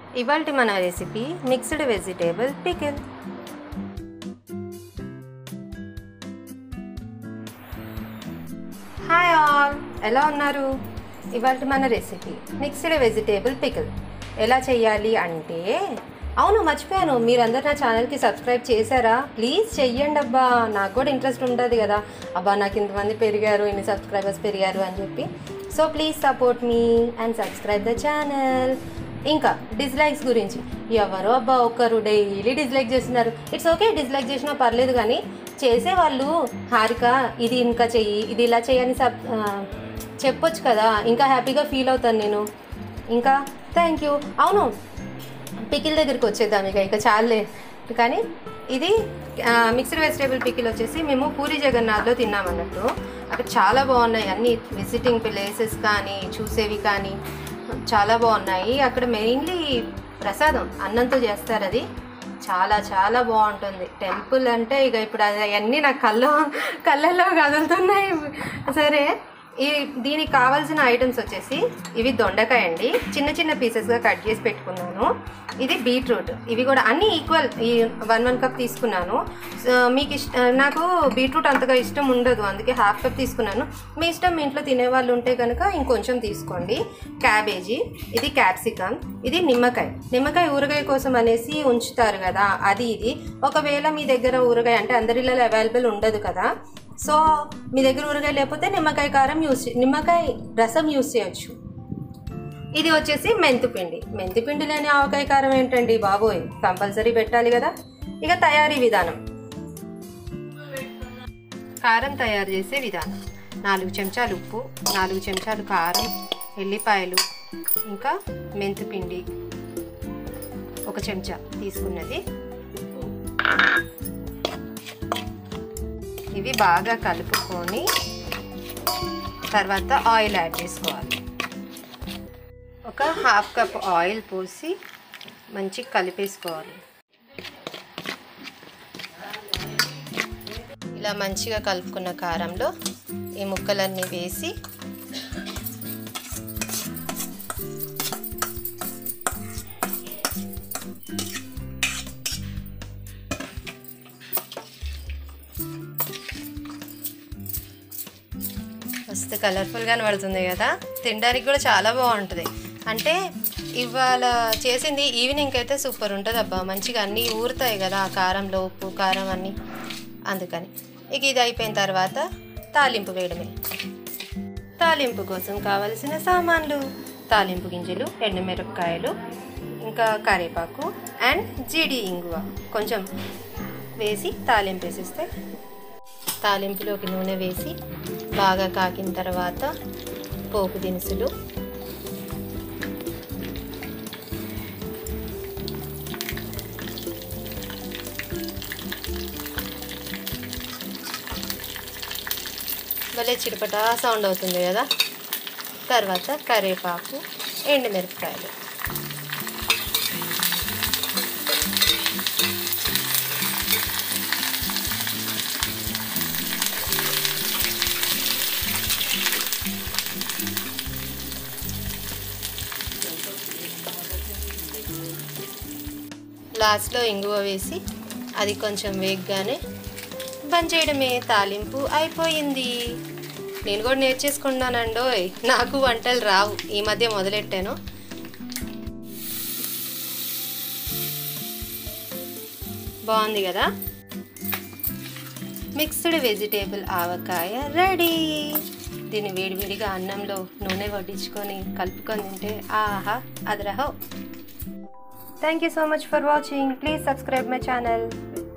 ఇవాళ మన recipe mixed vegetable pickle hi all ఎలా ఉన్నారు ఇవాళ మన రెసిపీ మిక్స్డ్ వెజిటేబుల్ పికిల్ ఎలా చేయాలి అంటే అవును మర్చిపోయాను మీరందరు నా ఛానల్కి సబ్స్క్రైబ్ చేశారా ప్లీజ్ చెయ్యండి అబ్బా నాకు కూడా ఇంట్రెస్ట్ ఉంటుంది కదా అబ్బా నాకు ఇంతమంది పెరిగారు ఇన్ని సబ్స్క్రైబర్స్ పెరిగారు అని చెప్పి so please support me and subscribe the channel ఇంకా డిస్లైక్స్ గురించి ఎవరో అబ్బా ఒకరు డైలీ డిస్లైక్ చేస్తున్నారు ఇట్స్ ఓకే డిస్లైక్ చేసినా పర్లేదు కానీ చేసేవాళ్ళు హారిక ఇది ఇంకా చెయ్యి ఇది ఇలా చేయని సబ్ ఆ, చెప్పొచ్చు కదా ఇంకా హ్యాపీగా ఫీల్ అవుతాను నేను ఇంకా థ్యాంక్ యూ అవును పికిల్ దగ్గరికి వచ్చేద్దాం ఇక ఇక చాలే కానీ ఇది మిక్స్డ్ వెజిటేబుల్ పికిల్ వచ్చేసి మేము పూరి జగన్నాథ్లో తిన్నాం అన్నట్టు అక్కడ చాలా బాగున్నాయి అన్ని విజిటింగ్ ప్లేసెస్ కానీ చూసేవి కానీ చాలా బాగున్నాయి అక్కడ మెయిన్లీ ప్రసాదం అన్నంతో చేస్తారు అది చాలా చాలా బాగుంటుంది టెంపుల్ అంటే ఇక ఇప్పుడు అది అవన్నీ నా కళ్ళ కళ్ళల్లో కదులుతున్నాయి సరే ఈ దీనికి కావాల్సిన ఐటమ్స్ వచ్చేసి ఇవి దొండకాయ అండి చిన్న చిన్న పీసెస్గా కట్ చేసి పెట్టుకున్నాను ఇది బీట్రూట్ ఇవి కూడా అన్నీ ఈక్వల్ ఈ వన్ వన్ కప్ తీసుకున్నాను సో మీకు ఇష్ట నాకు బీట్రూట్ అంతగా ఇష్టం ఉండదు అందుకే హాఫ్ కప్ తీసుకున్నాను మీ ఇష్టం మీ ఇంట్లో తినేవాళ్ళు ఉంటే కనుక ఇంకొంచెం తీసుకోండి క్యాబేజీ ఇది క్యాప్సికమ్ ఇది నిమ్మకాయ నిమ్మకాయ ఊరగాయ కోసం అనేసి ఉంచుతారు కదా అది ఇది ఒకవేళ మీ దగ్గర ఊరగాయ అంటే అందరిలో అవైలబుల్ ఉండదు కదా సో మీ దగ్గర ఊరగాయ లేకపోతే నిమ్మకాయ కారం యూస్ నిమ్మకాయ రసం యూస్ చేయొచ్చు ఇది వచ్చేసి మెంతిపిండి మెంతిపిండి లేని ఆవకాయ కారం ఏంటండి బాబోయ్ కంపల్సరీ పెట్టాలి కదా ఇక తయారీ విధానం కారం తయారు చేసే విధానం నాలుగు చెంచాలు ఉప్పు నాలుగు చెంచాలు కారం ఎల్లిపాయలు ఇంకా మెంతిపిండి ఒక చెంచా తీసుకున్నది ఇవి బాగా కలుపుకొని తర్వాత ఆయిల్ యాడ్ చేసుకోవాలి ఒక హాఫ్ కప్ ఆయిల్ పోసి మంచి కలిపేసుకోవాలి ఇలా మంచిగా కలుపుకున్న కారంలో ఈ ముక్కలన్నీ వేసి మస్తు కలర్ఫుల్గానే పడుతుంది కదా తినడానికి కూడా చాలా బాగుంటుంది అంటే ఇవాళ చేసింది ఈవినింగ్ అయితే సూపర్ ఉంటుంది అబ్బా మంచిగా అన్నీ ఊరుతాయి కదా ఆ కారంలో ఉప్పు కారం అన్నీ అందుకని ఇక ఇది అయిపోయిన తర్వాత తాలింపు వేయడమే తాలింపు కోసం కావలసిన సామాన్లు తాలింపు గింజలు ఎండుమిరపకాయలు ఇంకా కరివేపాకు అండ్ జీడి ఇంగువ కొంచెం వేసి తాలింపు వేసేస్తే తాలింపులోకి నూనె వేసి బాగా కాకిన తర్వాత పోపు దినుసులు భలే చిటపటా సౌండ్ అవుతుంది కదా తర్వాత కరివేపాకు ఎండుమిరపకాయలు లాస్ట్లో ఇంగువ వేసి అది కొంచెం వేగగానే బంద్ చేయడమే తాలింపు అయిపోయింది నేను కూడా నేర్చేసుకున్నానండోయ్ నాకు వంటలు రావు ఈ మధ్య మొదలెట్టాను బాగుంది కదా మిక్స్డ్ వెజిటేబుల్ ఆవకాయ రెడీ దీన్ని వేడివేడిగా అన్నంలో నూనె వడ్డించుకొని కలుపుకొని తింటే ఆహా అదరహో thank you so much for watching please subscribe my channel